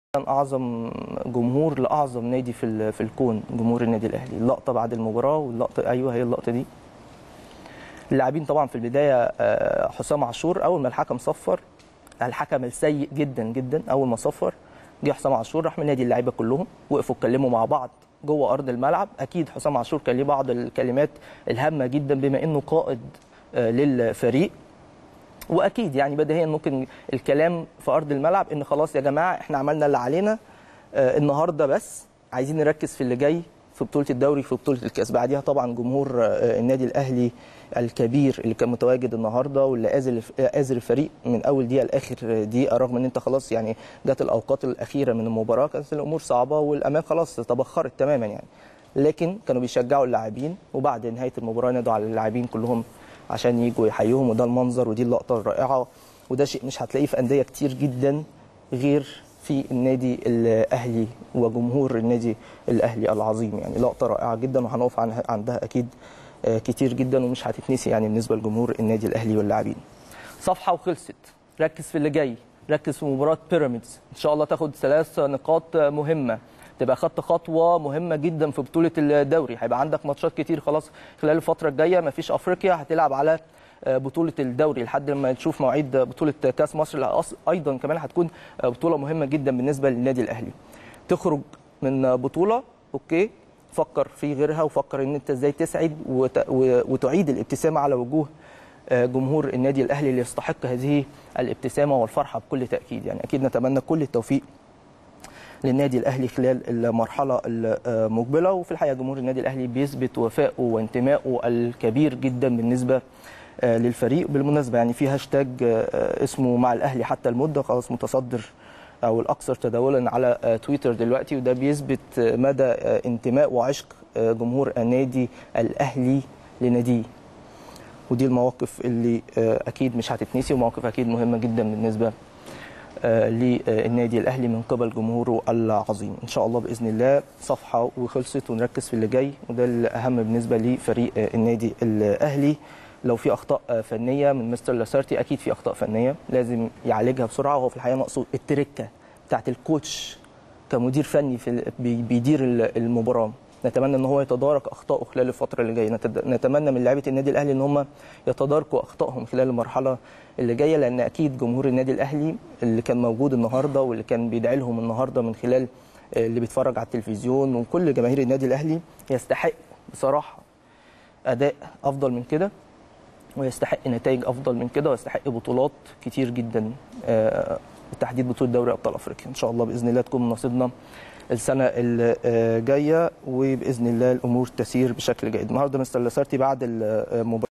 اعظم جمهور لاعظم نادي في ال- في الكون جمهور النادي الاهلي اللقطه بعد المباراه واللقطه ايوه هي اللقطه دي اللاعبين طبعا في البدايه آه، حسام عاشور اول ما الحكم صفر الحكم السيء جدا جدا اول ما صفر جه حسام عاشور راح من نادي اللعيبه كلهم وقفوا اتكلموا مع بعض جوه ارض الملعب اكيد حسام عاشور كان ليه بعض الكلمات الهامه جدا بما انه قائد آه، للفريق واكيد يعني بديهيا ممكن الكلام في ارض الملعب ان خلاص يا جماعه احنا عملنا اللي علينا آه، النهارده بس عايزين نركز في اللي جاي في بطوله الدوري في بطوله الكاس بعديها طبعا جمهور آه، النادي الاهلي الكبير اللي كان متواجد النهارده واللي آزر آزر الفريق من اول دقيقه لاخر دقيقه رغم ان انت خلاص يعني جت الاوقات الاخيره من المباراه كانت الامور صعبه والامان خلاص تبخرت تماما يعني لكن كانوا بيشجعوا اللاعبين وبعد نهايه المباراه نادوا على اللاعبين كلهم عشان يجوا يحيوهم وده المنظر ودي اللقطه الرائعه وده شيء مش هتلاقيه في انديه كتير جدا غير في النادي الاهلي وجمهور النادي الاهلي العظيم يعني لقطه رائعه جدا وهنقف عنها- عندها اكيد آه، كتير جدا ومش هتتنسي يعني بالنسبه لجمهور النادي الاهلي واللاعبين صفحه وخلصت ركز في اللي جاي ركز في مباراه بيراميدز ان شاء الله تاخد ثلاث نقاط مهمه تبقى خدت خطوه مهمه جدا في بطوله الدوري هيبقى عندك ماتشات كتير خلاص خلال الفتره الجايه مفيش افريقيا هتلعب على بطوله الدوري لحد ما نشوف مواعيد بطوله كاس مصر اللي أص- ايضا كمان هتكون بطوله مهمه جدا بالنسبه للنادي الاهلي تخرج من بطوله اوكي فكر في غيرها وفكر ان انت ازاي تسعد وت- و- وتعيد الابتسامه على وجوه آه، جمهور النادي الاهلي اللي يستحق هذه الابتسامه والفرحه بكل تاكيد يعني اكيد نتمنى كل التوفيق للنادي الاهلي خلال المرحله المقبله وفي الحقيقه جمهور النادي الاهلي بيثبت وفائه وانتمائه الكبير جدا بالنسبه آه، للفريق بالمناسبه يعني في هاشتاج آه، اسمه مع الاهلي حتى المده خلاص متصدر او الاكثر تداولا على آه، تويتر دلوقتي وده بيثبت آه، مدى آه، انتماء وعشق آه، جمهور النادي الاهلي لناديه ودي المواقف اللي آه، اكيد مش هتتنسي ومواقف اكيد مهمه جدا بالنسبه آه، للنادي الاهلي من قبل جمهوره العظيم ان شاء الله باذن الله صفحه وخلصت ونركز في اللي جاي وده الاهم بالنسبه لفريق آه، النادي الاهلي لو في اخطاء آه، فنيه من مستر لاسارتي اكيد في اخطاء فنيه لازم يعالجها بسرعه وهو في الحقيقه ناقصه التركه بتاعت الكوتش كمدير فني في ال- بي- بيدير ال- المباراه نتمنى ان هو يتدارك اخطائه خلال الفتره اللي جايه نتد- نتمنى من لاعيبه النادي الاهلي ان هم يتداركوا اخطائهم خلال المرحله اللي جايه لان اكيد جمهور النادي الاهلي اللي كان موجود النهارده واللي كان بيدعي لهم النهارده من خلال آه، اللي بيتفرج على التلفزيون وكل جماهير النادي الاهلي يستحق بصراحه اداء افضل من كده ويستحق نتائج افضل من كده ويستحق بطولات كتير جدا آه، بالتحديد بطوله دوري ابطال افريقيا ان شاء الله باذن الله تكون من نصيبنا السنه الجايه وباذن الله الامور تسير بشكل جيد النهارده مستر لاسارتي بعد المباراه